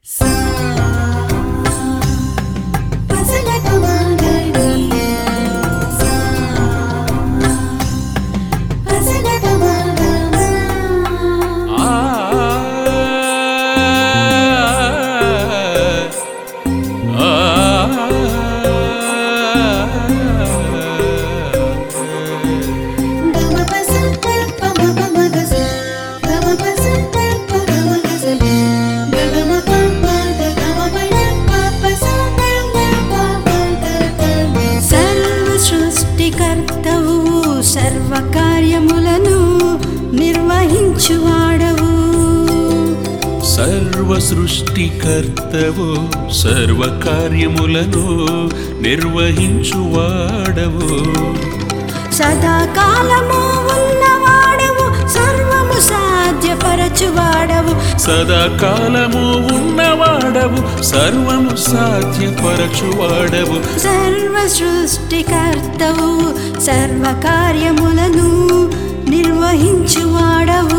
సర్వ సృష్టికర్తవు సర్వ కార్యములను నిర్వహించువాడవు సర్వ సృష్టికర్తవు సర్వ కార్యములను నిర్వహించువాడవు సదాకాలము ఉన్నవాడవు సర్వము సాధ్యపరచువాడవు సదాకాలము ఉన్నవాడవు సర్వము సాధ్యపరచువాడవు సర్వ సృష్టికర్తవు సర్వ కార్యములను నిర్వహించువాడవు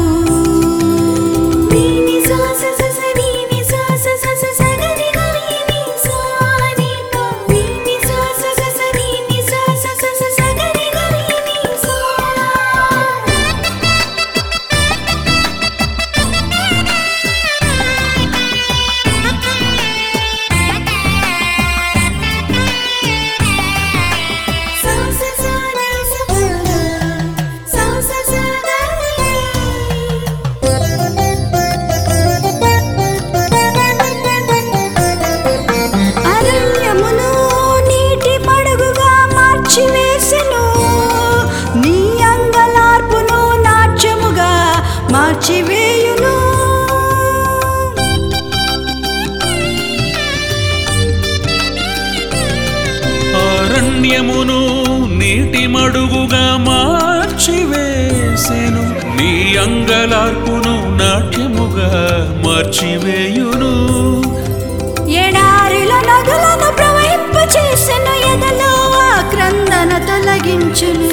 అరణ్యమును నీటి మడుగుగా మార్చివేసెను నీ అంగలార్పును నాట్యముగా మార్చివేయును అరణ్యమును నీటి మడుగుగా మార్చివేసెను నీ అంగలార్పును నాట్యముగా మార్చివేయును ఎడారిలో నదులను ప్రవహింప చేసెను ఎదలో ఆక్రందన తొలగించును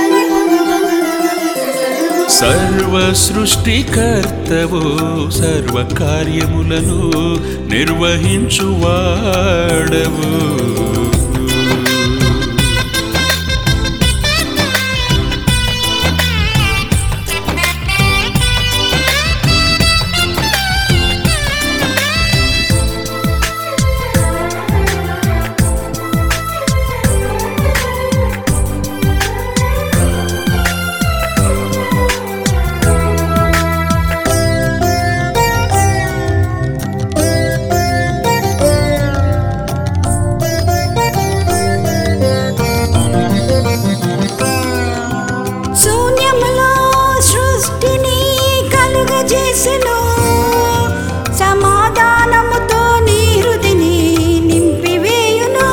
సర్వ సృష్టికర్తవు సర్వ కార్యములను నిర్వహించువాడవు శూన్యములో సృష్టిని కలుగజేసెను సమాధానముతో నీ హృదిని నింపివేయును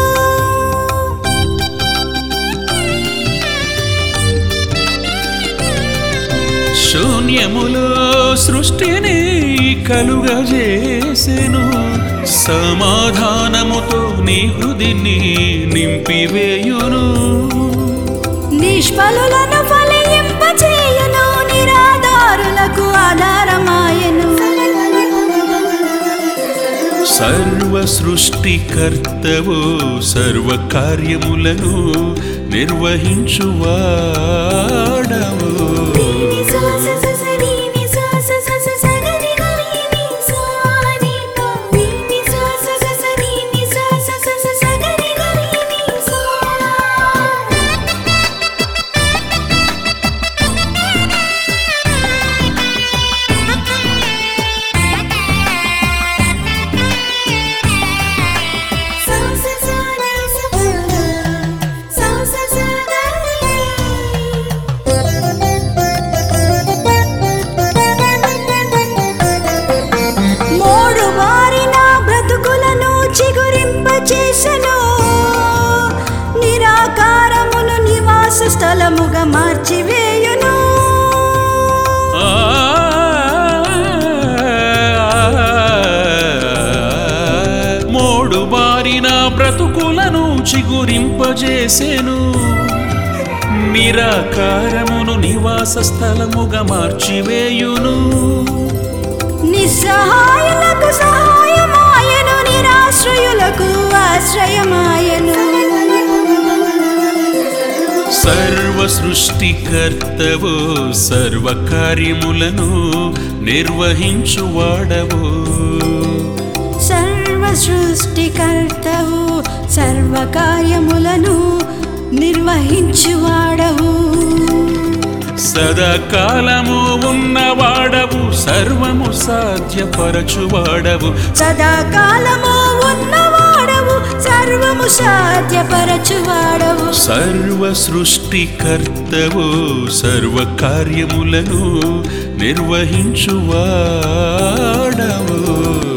శూన్యములో సృష్టిని కలుగజేసెను సమాధానముతో నీ హృదిని నింపివేయును నిష్ఫలులను ఫలింపచేయును నిరాధారులకు ఆధారమాయను సర్వ సృష్టికర్తవు సర్వ కార్యములను నిర్వహించువాడవు మోడు వారిన బ్రతుకులను చిగురింపచేసెను నిరాకారమును నివాస స్థలముగా మార్చివేయును ఆ మోడు బారిన బ్రతుకులను చిగురింపజేసెను నిరాకారమును నివాస స్థలముగా మార్చివేయును నిస్సహాయులకు సహాయ సర్వ సృష్టికర్తవు సర్వ కార్యములను నిర్వహించువాడవు సర్వ సృష్టికర్తవు సర్వ కార్యములను నిర్వహించువాడవు సదాకాలము ఉన్నవాడవు సర్వము సాధ్యపరచువాడవు సదాకాలము ఉన్నవాడవు సర్వము సాధ్యపరచువాడవు సర్వ సృష్టికర్తవు సర్వ కార్యములను నిర్వహించువాడవు